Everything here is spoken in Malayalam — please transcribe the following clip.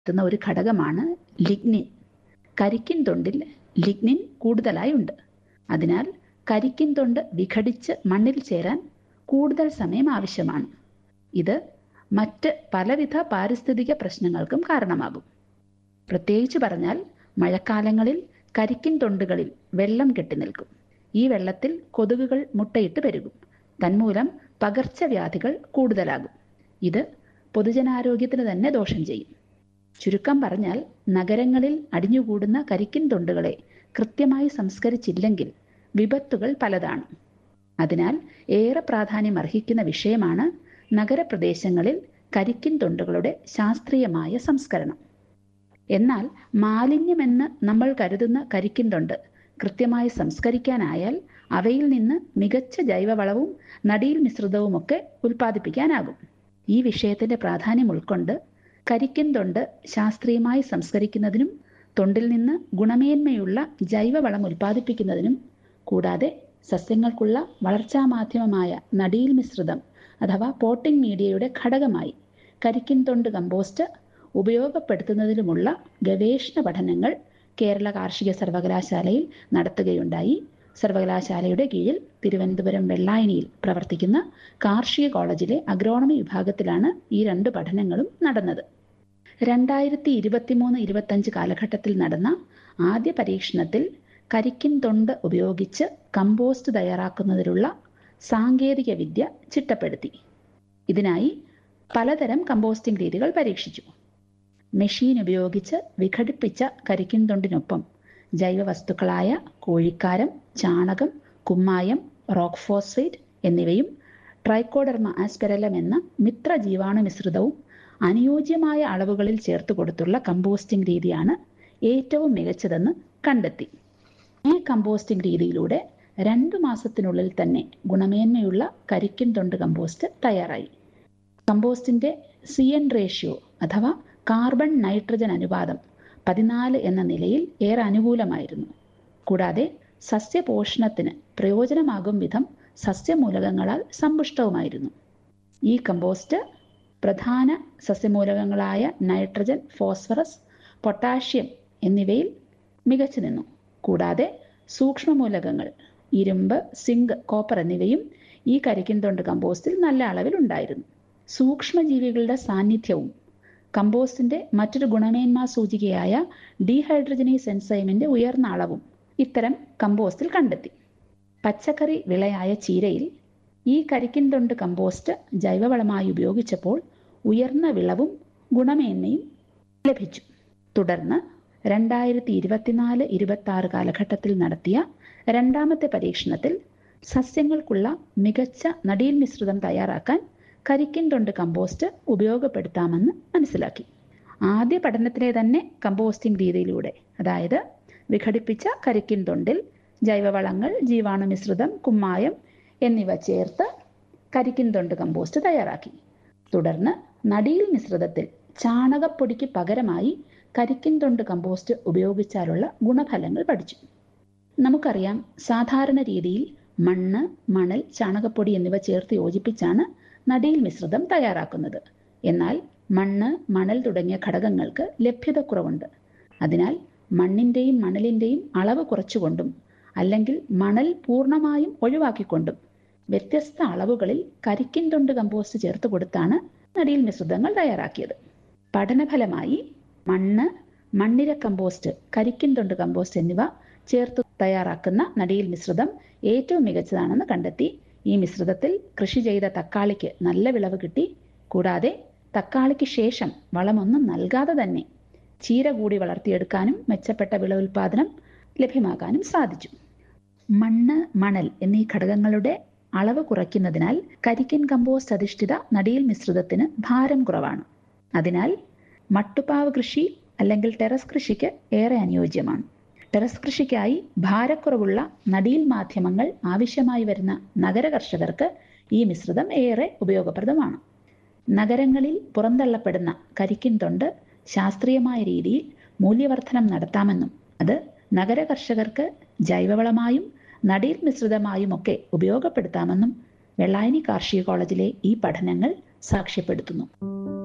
എത്തുന്ന ഒരു ഘടകമാണ് ലിഗ്നിൻ കരിക്കിൻ തൊണ്ടിൽ ലിഗ്നിൻ കൂടുതലായി ഉണ്ട് അതിനാൽ കരിക്കിൻ തൊണ്ട് വിഘടിച്ച് മണ്ണിൽ ചേരാൻ കൂടുതൽ സമയം ആവശ്യമാണ് ഇത് മറ്റ് പലവിധ പാരിസ്ഥിതിക പ്രശ്നങ്ങൾക്കും കാരണമാകും പ്രത്യേകിച്ച് പറഞ്ഞാൽ മഴക്കാലങ്ങളിൽ കരിക്കിൻ തൊണ്ടുകളിൽ വെള്ളം കെട്ടിനിൽക്കും ഈ വെള്ളത്തിൽ കൊതുകുകൾ മുട്ടയിട്ട് പെരുകും തന്മൂലം പകർച്ചവ്യാധികൾ കൂടുതലാകും ഇത് പൊതുജനാരോഗ്യത്തിന് തന്നെ ദോഷം ചെയ്യും ചുരുക്കം പറഞ്ഞാൽ നഗരങ്ങളിൽ അടിഞ്ഞുകൂടുന്ന കരിക്കിൻ തൊണ്ടുകളെ കൃത്യമായി സംസ്കരിച്ചില്ലെങ്കിൽ വിപത്തുകൾ പലതാണ് അതിനാൽ ഏറെ പ്രാധാന്യം അർഹിക്കുന്ന വിഷയമാണ് നഗരപ്രദേശങ്ങളിൽ കരിക്കിൻ തൊണ്ടുകളുടെ ശാസ്ത്രീയമായ സംസ്കരണം എന്നാൽ മാലിന്യമെന്ന് നമ്മൾ കരുതുന്ന കരിക്കിൻ തൊണ്ട് കൃത്യമായി സംസ്കരിക്കാനായാൽ അവയിൽ നിന്ന് മികച്ച ജൈവവളവും നടീൽ മിശ്രിതവുമൊക്കെ ഉൽപ്പാദിപ്പിക്കാനാകും ഈ വിഷയത്തിന്റെ പ്രാധാന്യം ഉൾക്കൊണ്ട് കരിക്കിൻ തൊണ്ട് ശാസ്ത്രീയമായി സംസ്കരിക്കുന്നതിനും തൊണ്ടിൽ നിന്ന് ഗുണമേന്മയുള്ള ജൈവവളം ഉൽപ്പാദിപ്പിക്കുന്നതിനും കൂടാതെ സസ്യങ്ങൾക്കുള്ള വളർച്ചാ മാധ്യമമായ നടീൽ മിശ്രിതം അഥവാ പോട്ടിംഗ് മീഡിയയുടെ ഘടകമായി കരിക്കിൻ തൊണ്ട് കമ്പോസ്റ്റ് ഉപയോഗപ്പെടുത്തുന്നതിനുമുള്ള ഗവേഷണ പഠനങ്ങൾ കേരള കാർഷിക സർവകലാശാലയിൽ നടത്തുകയുണ്ടായി സർവകലാശാലയുടെ കീഴിൽ തിരുവനന്തപുരം വെള്ളായണിയിൽ പ്രവർത്തിക്കുന്ന കാർഷിക കോളേജിലെ അഗ്രോണമി വിഭാഗത്തിലാണ് ഈ രണ്ട് പഠനങ്ങളും നടന്നത് രണ്ടായിരത്തി ഇരുപത്തിമൂന്ന് ഇരുപത്തഞ്ച് കാലഘട്ടത്തിൽ നടന്ന ആദ്യ പരീക്ഷണത്തിൽ കരിക്കിൻ തൊണ്ട് ഉപയോഗിച്ച് കമ്പോസ്റ്റ് തയ്യാറാക്കുന്നതിനുള്ള സാങ്കേതിക വിദ്യ ചിട്ടപ്പെടുത്തി ഇതിനായി പലതരം കമ്പോസ്റ്റിംഗ് രീതികൾ പരീക്ഷിച്ചു മെഷീൻ ഉപയോഗിച്ച് വിഘടിപ്പിച്ച കരിക്കിൻ തൊണ്ടിനൊപ്പം ജൈവവസ്തുക്കളായ കോഴിക്കാരം ചാണകം കുമ്മായം റോക്ക് ഫോസ്ഫേറ്റ് എന്നിവയും ട്രൈക്കോഡർമ ആസ്പെരലം എന്ന മിത്ര ജീവാണു മിശ്രിതവും അനുയോജ്യമായ അളവുകളിൽ ചേർത്ത് കൊടുത്തുള്ള കമ്പോസ്റ്റിംഗ് രീതിയാണ് ഏറ്റവും മികച്ചതെന്ന് കണ്ടെത്തി ഈ കമ്പോസ്റ്റിംഗ് രീതിയിലൂടെ രണ്ടു മാസത്തിനുള്ളിൽ തന്നെ ഗുണമേന്മയുള്ള കരിക്കിൻ തൊണ്ട് കമ്പോസ്റ്റ് തയ്യാറായി കമ്പോസ്റ്റിന്റെ സി എൻ റേഷ്യോ അഥവാ കാർബൺ നൈട്രജൻ അനുപാതം പതിനാല് എന്ന നിലയിൽ ഏറെ അനുകൂലമായിരുന്നു കൂടാതെ സസ്യപോഷണത്തിന് പ്രയോജനമാകും വിധം സസ്യമൂലകങ്ങളാൽ സമ്പുഷ്ടവുമായിരുന്നു ഈ കമ്പോസ്റ്റ് പ്രധാന സസ്യമൂലകങ്ങളായ നൈട്രജൻ ഫോസ്ഫറസ് പൊട്ടാഷ്യം എന്നിവയിൽ മികച്ചു നിന്നു കൂടാതെ സൂക്ഷ്മമൂലകങ്ങൾ ഇരുമ്പ് സിങ്ക് കോപ്പർ എന്നിവയും ഈ കരിക്കിൻ തൊണ്ട് കമ്പോസ്റ്റിൽ നല്ല അളവിൽ ഉണ്ടായിരുന്നു സൂക്ഷ്മജീവികളുടെ സാന്നിധ്യവും കമ്പോസ്റ്റിന്റെ മറ്റൊരു ഗുണമേന്മാ സൂചികയായ ഡീഹൈഡ്രജനേസ് എൻസൈമിന്റെ ഉയർന്ന അളവും ഇത്തരം കമ്പോസ്റ്റിൽ കണ്ടെത്തി പച്ചക്കറി വിളയായ ചീരയിൽ ഈ കരിക്കിൻ തൊണ്ട് കമ്പോസ്റ്റ് ജൈവവളമായി ഉപയോഗിച്ചപ്പോൾ ഉയർന്ന വിളവും ഗുണമേന്മയും ലഭിച്ചു തുടർന്ന് രണ്ടായിരത്തി ഇരുപത്തിനാല് ഇരുപത്തി ആറ് കാലഘട്ടത്തിൽ നടത്തിയ രണ്ടാമത്തെ പരീക്ഷണത്തിൽ സസ്യങ്ങൾക്കുള്ള മികച്ച നടീൽ മിശ്രിതം തയ്യാറാക്കാൻ കരിക്കിൻ തൊണ്ട് കമ്പോസ്റ്റ് ഉപയോഗപ്പെടുത്താമെന്ന് മനസ്സിലാക്കി ആദ്യ പഠനത്തിലെ തന്നെ കമ്പോസ്റ്റിംഗ് രീതിയിലൂടെ അതായത് വിഘടിപ്പിച്ച കരിക്കിൻ തൊണ്ടിൽ ജൈവവളങ്ങൾ ജീവാണു മിശ്രിതം കുമ്മായം എന്നിവ ചേർത്ത് കരിക്കിൻ തൊണ്ട് കമ്പോസ്റ്റ് തയ്യാറാക്കി തുടർന്ന് നടീൽ മിശ്രിതത്തിൽ ചാണകപ്പൊടിക്ക് പകരമായി കരിക്കിൻ തൊണ്ട് കമ്പോസ്റ്റ് ഉപയോഗിച്ചാലുള്ള ഗുണഫലങ്ങൾ പഠിച്ചു നമുക്കറിയാം സാധാരണ രീതിയിൽ മണ്ണ് മണൽ ചാണകപ്പൊടി എന്നിവ ചേർത്ത് യോജിപ്പിച്ചാണ് നടീൽ മിശ്രിതം തയ്യാറാക്കുന്നത് എന്നാൽ മണ്ണ് മണൽ തുടങ്ങിയ ഘടകങ്ങൾക്ക് ലഭ്യതക്കുറവുണ്ട് അതിനാൽ മണ്ണിന്റെയും മണലിന്റെയും അളവ് കുറച്ചുകൊണ്ടും അല്ലെങ്കിൽ മണൽ പൂർണ്ണമായും ഒഴിവാക്കിക്കൊണ്ടും വ്യത്യസ്ത അളവുകളിൽ കരിക്കിൻ തൊണ്ട് കമ്പോസ്റ്റ് ചേർത്ത് കൊടുത്താണ് നടീൽ മിശ്രിതങ്ങൾ തയ്യാറാക്കിയത് പഠനഫലമായി മണ്ണ് മണ്ണിര കമ്പോസ്റ്റ് കരിക്കിൻ തൊണ്ട് കമ്പോസ്റ്റ് എന്നിവ ചേർത്ത് തയ്യാറാക്കുന്ന നടീൽ മിശ്രിതം ഏറ്റവും മികച്ചതാണെന്ന് കണ്ടെത്തി ഈ മിശ്രിതത്തിൽ കൃഷി ചെയ്ത തക്കാളിക്ക് നല്ല വിളവ് കിട്ടി കൂടാതെ തക്കാളിക്ക് ശേഷം വളമൊന്നും നൽകാതെ തന്നെ ചീര കൂടി വളർത്തിയെടുക്കാനും മെച്ചപ്പെട്ട വിളവുൽപാദനം ലഭ്യമാക്കാനും സാധിച്ചു മണ്ണ് മണൽ എന്നീ ഘടകങ്ങളുടെ അളവ് കുറയ്ക്കുന്നതിനാൽ കരിക്കിൻ കമ്പോസ്റ്റ് അധിഷ്ഠിത നടീൽ മിശ്രിതത്തിന് ഭാരം കുറവാണ് അതിനാൽ മട്ടുപാവ് കൃഷി അല്ലെങ്കിൽ ടെറസ് കൃഷിക്ക് ഏറെ അനുയോജ്യമാണ് ടെറസ് കൃഷിക്കായി ഭാരക്കുറവുള്ള നടീൽ മാധ്യമങ്ങൾ ആവശ്യമായി വരുന്ന നഗര കർഷകർക്ക് ഈ മിശ്രിതം ഏറെ ഉപയോഗപ്രദമാണ് നഗരങ്ങളിൽ പുറന്തള്ളപ്പെടുന്ന കരിക്കിൻ തൊണ്ട് ശാസ്ത്രീയമായ രീതിയിൽ മൂല്യവർദ്ധനം നടത്താമെന്നും അത് നഗര കർഷകർക്ക് ജൈവവളമായും നടീൽ മിശ്രിതമായും ഒക്കെ ഉപയോഗപ്പെടുത്താമെന്നും വെള്ളായണി കാർഷിക കോളേജിലെ ഈ പഠനങ്ങൾ സാക്ഷ്യപ്പെടുത്തുന്നു